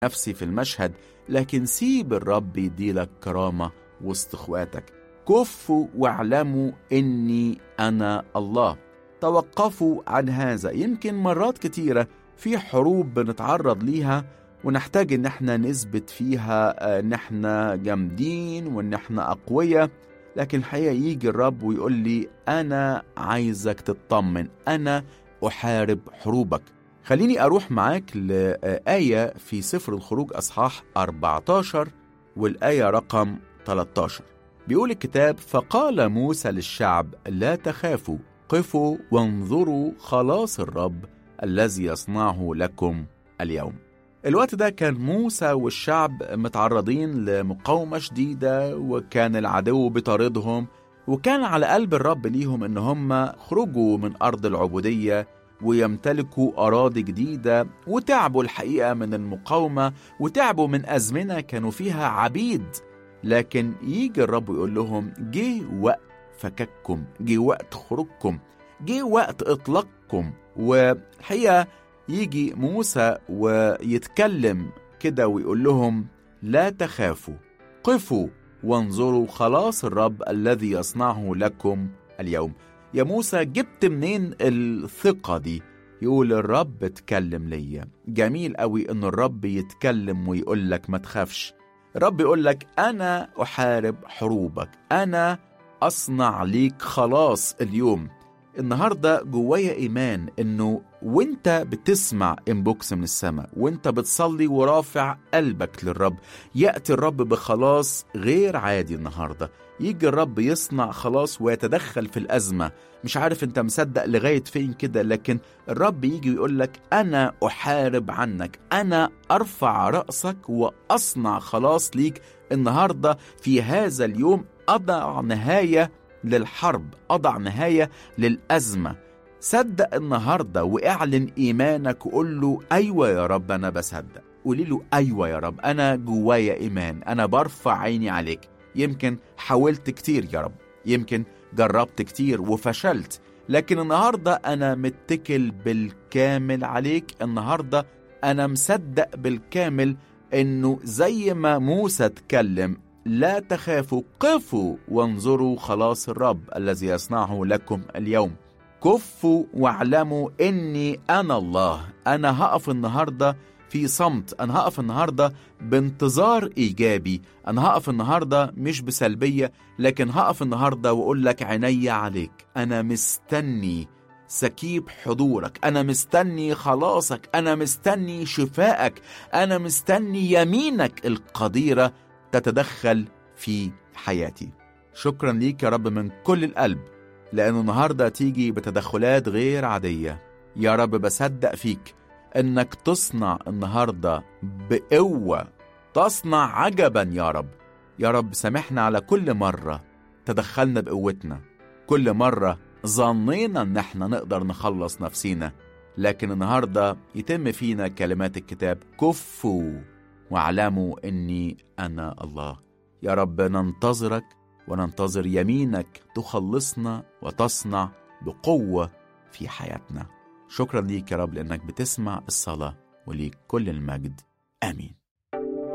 نفسي في المشهد لكن سيب الرب يديلك كرامة وسط اخواتك كفوا واعلموا اني انا الله توقفوا عن هذا يمكن مرات كتيرة في حروب بنتعرض ليها ونحتاج ان احنا نثبت فيها ان احنا جامدين وان احنا اقوياء لكن الحقيقة يجي الرب ويقول لي انا عايزك تطمن انا احارب حروبك خليني اروح معاك لآية في سفر الخروج اصحاح 14 والآية رقم 13 بيقول الكتاب فقال موسى للشعب لا تخافوا قفوا وانظروا خلاص الرب الذي يصنعه لكم اليوم الوقت ده كان موسى والشعب متعرضين لمقاومة شديدة وكان العدو بيطاردهم وكان على قلب الرب ليهم ان هم خرجوا من ارض العبودية ويمتلكوا اراضي جديدة وتعبوا الحقيقة من المقاومة وتعبوا من ازمنة كانوا فيها عبيد لكن يجي الرب يقول لهم جه وقت فكككم جه وقت خروجكم جه وقت اطلاقكم والحقيقة يجي موسى ويتكلم كده ويقول لهم لا تخافوا قفوا وانظروا خلاص الرب الذي يصنعه لكم اليوم يا موسى جبت منين الثقة دي يقول الرب اتكلم ليا جميل قوي ان الرب يتكلم ويقول لك ما تخافش الرب يقول لك انا احارب حروبك انا اصنع ليك خلاص اليوم النهارده جوايا ايمان انه وانت بتسمع انبوكس من السماء وانت بتصلي ورافع قلبك للرب ياتي الرب بخلاص غير عادي النهارده يجي الرب يصنع خلاص ويتدخل في الازمه مش عارف انت مصدق لغايه فين كده لكن الرب يجي ويقول لك انا احارب عنك انا ارفع راسك واصنع خلاص ليك النهارده في هذا اليوم اضع نهايه للحرب أضع نهاية للأزمة صدق النهاردة واعلن إيمانك وقول له أيوة يا رب أنا بصدق قولي له أيوة يا رب أنا جوايا إيمان أنا برفع عيني عليك يمكن حاولت كتير يا رب يمكن جربت كتير وفشلت لكن النهاردة أنا متكل بالكامل عليك النهاردة أنا مصدق بالكامل إنه زي ما موسى اتكلم لا تخافوا قفوا وانظروا خلاص الرب الذي يصنعه لكم اليوم كفوا واعلموا اني انا الله انا هقف النهارده في صمت انا هقف النهارده بانتظار ايجابي انا هقف النهارده مش بسلبيه لكن هقف النهارده واقول لك عيني عليك انا مستني سكيب حضورك انا مستني خلاصك انا مستني شفائك انا مستني يمينك القديره تتدخل في حياتي شكرا ليك يا رب من كل القلب لأنه النهاردة تيجي بتدخلات غير عادية يا رب بصدق فيك إنك تصنع النهاردة بقوة تصنع عجبا يا رب يا رب سامحنا على كل مرة تدخلنا بقوتنا كل مرة ظنينا إن احنا نقدر نخلص نفسينا لكن النهاردة يتم فينا كلمات الكتاب كفوا واعلموا اني انا الله يا رب ننتظرك وننتظر يمينك تخلصنا وتصنع بقوه في حياتنا شكرا ليك يا رب لانك بتسمع الصلاه وليك كل المجد امين